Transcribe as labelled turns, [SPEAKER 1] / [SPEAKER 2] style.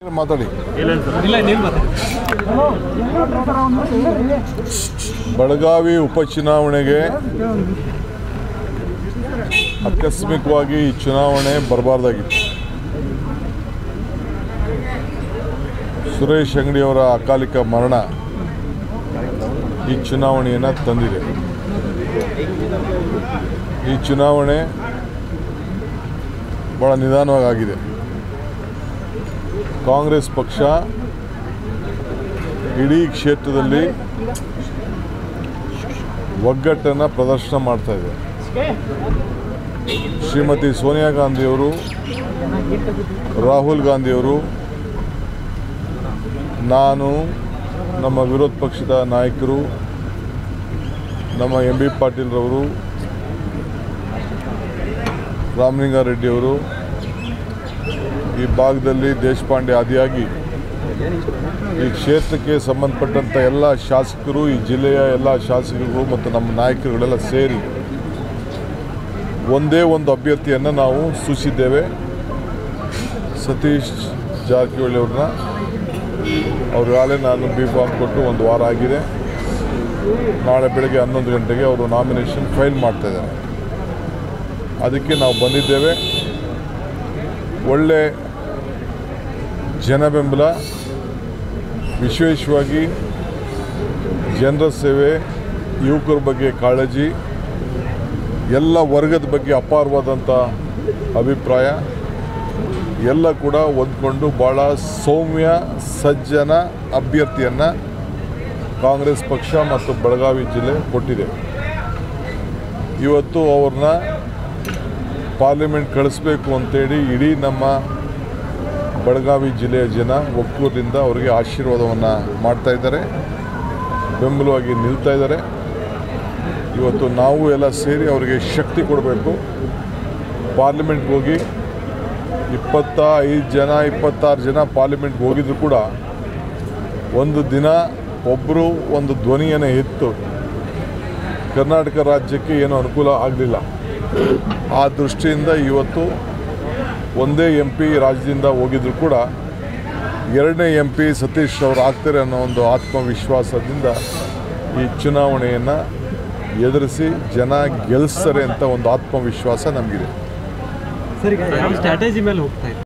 [SPEAKER 1] ಮಾತಾಡಿ
[SPEAKER 2] ಇಲ್ಲ ನೀವು ಮಾತಾಡಿ
[SPEAKER 1] ಬೆಳಗಾವಿ ಉಪಚುನಾವಣೆಗೆ ಆಕಸ್ಮಿಕವಾಗಿ ಈ ಚುನಾವಣೆ ಬರಬಾರ್ದಾಗಿತ್ತು ಸುರೇಶ್ ಅಂಗಡಿಯವರ ಅಕಾಲಿಕ ಮರಣ ಈ ಚುನಾವಣೆಯನ್ನು ತಂದಿದೆ ಈ ಚುನಾವಣೆ ಭಾಳ ನಿಧಾನವಾಗಿ ಆಗಿದೆ ಕಾಂಗ್ರೆಸ್ ಪಕ್ಷ ಇಡೀ ಕ್ಷೇತ್ರದಲ್ಲಿ ಒಗ್ಗಟ್ಟನ್ನು ಪ್ರದರ್ಶನ ಮಾಡ್ತಾ ಇದೆ ಶ್ರೀಮತಿ ಸೋನಿಯಾ ಗಾಂಧಿಯವರು ರಾಹುಲ್ ಗಾಂಧಿಯವರು ನಾನು ನಮ್ಮ ವಿರೋಧ ಪಕ್ಷದ ನಾಯಕರು ನಮ್ಮ ಎಂ ಬಿ ಪಾಟೀಲ್ರವರು ರಾಮಲಿಂಗಾರೆಡ್ಡಿಯವರು ಈ ಭಾಗದಲ್ಲಿ ದೇಶಪಾಂಡೆ ಆದಿಯಾಗಿ ಈ ಕ್ಷೇತ್ರಕ್ಕೆ ಸಂಬಂಧಪಟ್ಟಂಥ ಎಲ್ಲ ಶಾಸಕರು ಈ ಜಿಲ್ಲೆಯ ಎಲ್ಲ ಶಾಸಕರು ಮತ್ತು ನಮ್ಮ ನಾಯಕರುಗಳೆಲ್ಲ ಸೇರಿ ಒಂದೇ ಒಂದು ಅಭ್ಯರ್ಥಿಯನ್ನು ನಾವು ಸೂಚಿಸಿದ್ದೇವೆ ಸತೀಶ್ ಜಾರಕಿಹೊಳಿ ಅವ್ರನ್ನ ಅವ್ರಿಗಾಗಲೇ ನಾನು ಬಿ ಫಾರ್ಮ್ ಕೊಟ್ಟು ಒಂದು ವಾರ ಆಗಿದೆ ನಾಳೆ ಬೆಳಗ್ಗೆ ಹನ್ನೊಂದು ಗಂಟೆಗೆ ಅವರು ನಾಮಿನೇಷನ್ ಫೈಲ್ ಮಾಡ್ತಾ ಇದ್ದಾರೆ ಅದಕ್ಕೆ ನಾವು ಬಂದಿದ್ದೇವೆ ಒಳ್ಳೆ ಜನ ಬೆಂಬಲ ವಿಶೇಷವಾಗಿ ಜನರ ಸೇವೆ ಯುವಕರ ಬಗ್ಗೆ ಕಾಳಜಿ ಎಲ್ಲ ವರ್ಗದ ಬಗ್ಗೆ ಅಪಾರವಾದಂಥ ಅಭಿಪ್ರಾಯ ಎಲ್ಲ ಕೂಡ ಹೊಂದ್ಕೊಂಡು ಭಾಳ ಸೌಮ್ಯ ಸಜ್ಜನ ಅಭ್ಯರ್ಥಿಯನ್ನು ಕಾಂಗ್ರೆಸ್ ಪಕ್ಷ ಮತ್ತು ಬೆಳಗಾವಿ ಜಿಲ್ಲೆ ಕೊಟ್ಟಿದೆ ಇವತ್ತು ಅವ್ರನ್ನ ಪಾರ್ಲಿಮೆಂಟ್ ಕಳಿಸ್ಬೇಕು ಅಂತೇಳಿ ಇಡೀ ನಮ್ಮ ಬೆಳಗಾವಿ ಜಿಲ್ಲೆಯ ಜನ ಒಕ್ಕೂರದಿಂದ ಅವರಿಗೆ ಆಶೀರ್ವಾದವನ್ನು ಮಾಡ್ತಾ ಇದ್ದಾರೆ ಬೆಂಬಲವಾಗಿ ನಿಲ್ತಾ ಇದ್ದಾರೆ ಇವತ್ತು ನಾವು ಎಲ್ಲ ಸೇರಿ ಅವರಿಗೆ ಶಕ್ತಿ ಕೊಡಬೇಕು ಪಾರ್ಲಿಮೆಂಟ್ಗೆ ಹೋಗಿ ಇಪ್ಪತ್ತ ಐದು ಜನ ಇಪ್ಪತ್ತಾರು ಜನ ಪಾರ್ಲಿಮೆಂಟ್ಗೆ ಹೋಗಿದ್ರು ಕೂಡ ಒಂದು ದಿನ ಒಬ್ಬರು ಒಂದು ಧ್ವನಿಯನ್ನು ಎತ್ತು ಕರ್ನಾಟಕ ರಾಜ್ಯಕ್ಕೆ ಏನೂ ಅನುಕೂಲ ಆಗಲಿಲ್ಲ ಆ ದೃಷ್ಟಿಯಿಂದ ಇವತ್ತು ಒಂದೇ ಎಂ ಪಿ ರಾಜ್ಯದಿಂದ ಹೋಗಿದ್ರು ಕೂಡ ಎರಡನೇ ಎಂ ಪಿ ಸತೀಶ್ ಅವರು ಆಗ್ತಾರೆ ಅನ್ನೋ ಒಂದು ಆತ್ಮವಿಶ್ವಾಸದಿಂದ ಈ ಚುನಾವಣೆಯನ್ನು ಎದುರಿಸಿ ಜನ ಗೆಲ್ಲಿಸ್ತಾರೆ ಅಂತ ಒಂದು ಆತ್ಮವಿಶ್ವಾಸ ನಮಗಿದೆ
[SPEAKER 2] ಸರ್ ಈಗ ಯಾವ ಸ್ಟ್ರಾಟಜಿ ಮೇಲೆ ಹೋಗ್ತಾ ಇದೆ